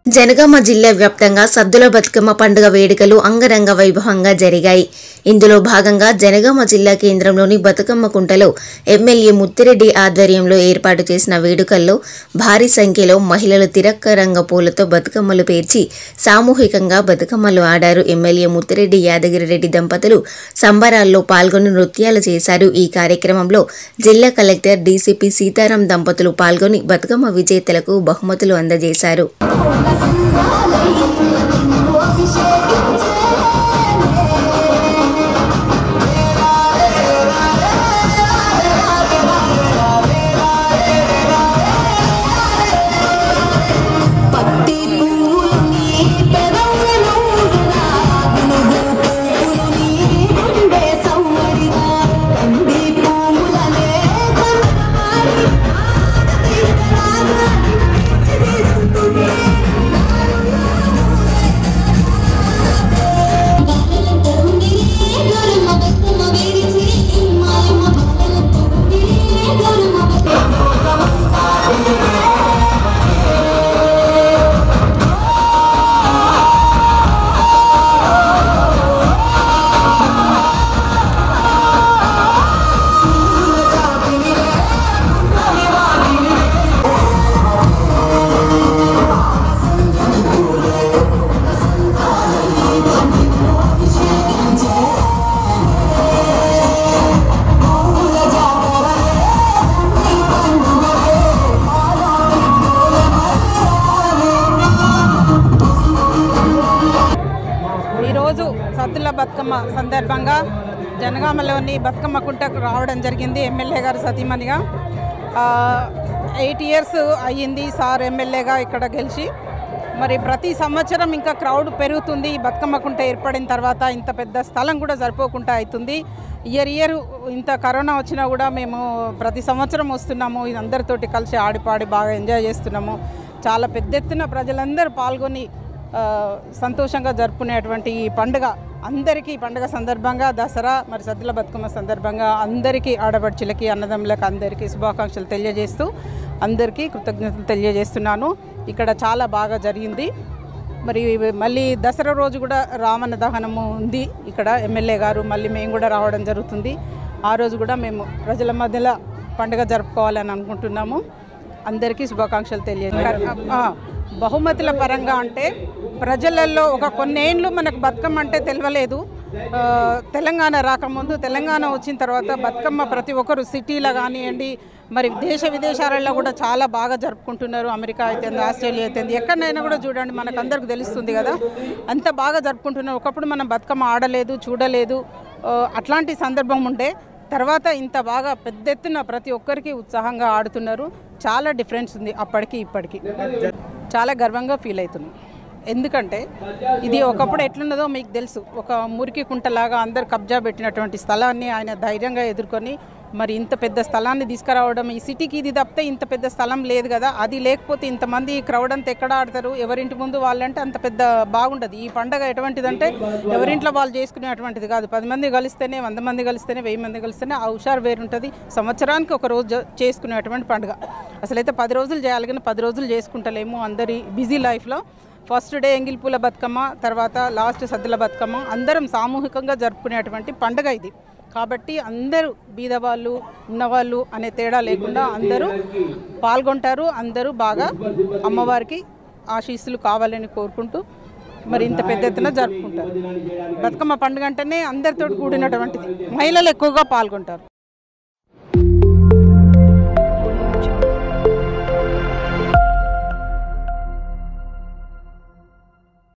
జనగామ జిల్లా వ్యాప్తంగా సద్దుల బతుకమ్మ పండుగ వేడుకలు అంగరంగ వైభవంగా జరిగాయి ఇందులో భాగంగా జనగామ జిల్లా కేంద్రంలోని బతుకమ్మ కుంటలో ఎమ్మెల్యే ముత్తిరెడ్డి ఆధ్వర్యంలో ఏర్పాటు చేసిన వేడుకల్లో భారీ సంఖ్యలో మహిళలు తిరక్కరంగ పూలతో బతుకమ్మలు పేర్చి సామూహికంగా బతుకమ్మలు ఆడారు ఎమ్మెల్యే ముత్తిరెడ్డి యాదగిరిరెడ్డి దంపతులు సంబరాల్లో పాల్గొని నృత్యాలు చేశారు ఈ కార్యక్రమంలో జిల్లా కలెక్టర్ డీసీపీ సీతారాం దంపతులు పాల్గొని బతుకమ్మ విజేతలకు బహుమతులు అందజేశారు పత్తి పువ్వులని పెదవులనురా గునుగు పువ్వులని గుండె సవ్వడిగా కంది పువ్వులనే కన్నారి ఆడపిల్లలాగా చిరిస్తుంటే బాలలతో ఉండిరే గౌరమ్మ బతుకమ్మ వేడిచి మాయమ్మ బాలలతో ఉండిరే గౌరమ్మ బతుకమ్మ ఈరోజు సద్దుల బతుకమ్మ సందర్భంగా జనగామలోని బతుకమ్మ కుంటకు రావడం జరిగింది ఎమ్మెల్యే గారు సతీమణిగా ఎయిట్ ఇయర్స్ అయ్యింది సార్ ఎమ్మెల్యేగా ఇక్కడ గెలిచి మరి ప్రతి సంవత్సరం ఇంకా క్రౌడ్ పెరుగుతుంది ఈ బతుకమ్మ కుంట ఏర్పడిన తర్వాత ఇంత పెద్ద స్థలం కూడా సరిపోకుండా అవుతుంది ఇయర్ ఇయర్ ఇంత కరోనా వచ్చినా కూడా మేము ప్రతి సంవత్సరం వస్తున్నాము ఇది అందరితోటి కలిసి ఆడిపాడి బాగా ఎంజాయ్ చేస్తున్నాము చాలా పెద్ద ఎత్తున ప్రజలందరూ పాల్గొని ఆ, సంతోషంగా జరుపుకునేటువంటి ఈ పండుగ అందరికీ ఈ పండుగ సందర్భంగా దసరా మరి సద్దుల బతుకమ్మ సందర్భంగా అందరికీ ఆడపడుచులకి అన్నదమ్ములకు అందరికీ శుభాకాంక్షలు తెలియజేస్తూ అందరికీ కృతజ్ఞతలు తెలియజేస్తున్నాను ఇక్కడ చాలా బాగా జరిగింది మరి మళ్ళీ దసరా రోజు కూడా రావణ దహనము ఉంది ఇక్కడ ఎమ్మెల్యే గారు మళ్ళీ మేము కూడా రావడం జరుగుతుంది ఆ రోజు కూడా మేము ప్రజల మధ్యలో పండుగ జరుపుకోవాలని అనుకుంటున్నాము అందరికీ శుభాకాంక్షలు తెలియజేస్తారు ఆ, బహుమతుల పరంగా అంటే ప్రజలలో ఒక కొన్నేళ్ళు మనకు బతుకమ్మ అంటే తెలియలేదు ఆ, తెలంగాణ రాకముందు తెలంగాణ వచ్చిన తర్వాత బతుకమ్మ ప్రతి ఒక్కరు సిటీలో కానివ్వండి మరి దేశ విదేశాలలో కూడా చాలా బాగా జరుపుకుంటున్నారు అమెరికా అయితే ఆస్ట్రేలియా అయితే ఎక్కడైనా కూడా చూడండి మనకు అందరికి తెలుస్తుంది కదా అంత బాగా జరుపుకుంటున్నారు ఒకప్పుడు మనం బతుకమ్మ ఆడలేదు చూడలేదు ఆ, అట్లాంటి సందర్భం ఉండే తర్వాత ఇంత బాగా పెద్ద ఎత్తున ప్రతి ఒక్కరికి ఉత్సాహంగా ఆడుతున్నారు చాలా డిఫరెన్స్ ఉంది అప్పటికి ఇప్పటికి చాలా గర్వంగా ఫీల్ అవుతున్నాం ఎందుకంటే ఇది ఒకప్పుడు ఎట్లున్నదో మీకు తెలుసు ఒక మురికి కుంటలాగా అందరు కబ్జా పెట్టినటువంటి స్థలాన్ని ఆయన ధైర్యంగా ఎదుర్కొని మరి ఇంత పెద్ద స్థలాన్ని తీసుకురావడం ఈ సిటీకి ఇది తప్పితే ఇంత పెద్ద స్థలం లేదు కదా అది లేకపోతే ఇంతమంది క్రౌడ్ అంతా ఎక్కడ ఆడతారు ఎవరింటి ముందు వాళ్ళంటే అంత పెద్ద బాగుండదు ఈ పండగ ఎటువంటిదంటే ఎవరింట్లో వాళ్ళు చేసుకునేటువంటిది కాదు పది మంది కలిస్తేనే వంద మంది కలిస్తేనే వెయ్యి మంది కలిస్తేనే ఆ హుషారు వేరుంటుంది సంవత్సరానికి ఒక రోజు జ- చేసుకునేటువంటి పండుగ అసలైతే పది రోజులు చేయాలి కానీ పది రోజులు చేసుకుంటలేము అందరి బిజీ లైఫ్లో ఫస్ట్ డే ఎంగిల్పూల బతుకమ్మ తర్వాత లాస్ట్ సద్దుల బతుకమ్మ అందరం సామూహికంగా జరుపుకునేటువంటి పండుగ ఇది కాబట్టి అందరూ బీదవాళ్ళు ఉన్నవాళ్ళు అనే తేడా లేకుండా అందరూ పాల్గొంటారు అందరూ బాగా అమ్మవారికి ఆశీస్సులు కావాలని కోరుకుంటూ మరి ఇంత పెద్ద ఎత్తున జరుపుకుంటారు బతుకమ్మ పండుగ అంటేనే అందరితో కూడినటువంటిది మహిళలు ఎక్కువగా పాల్గొంటారు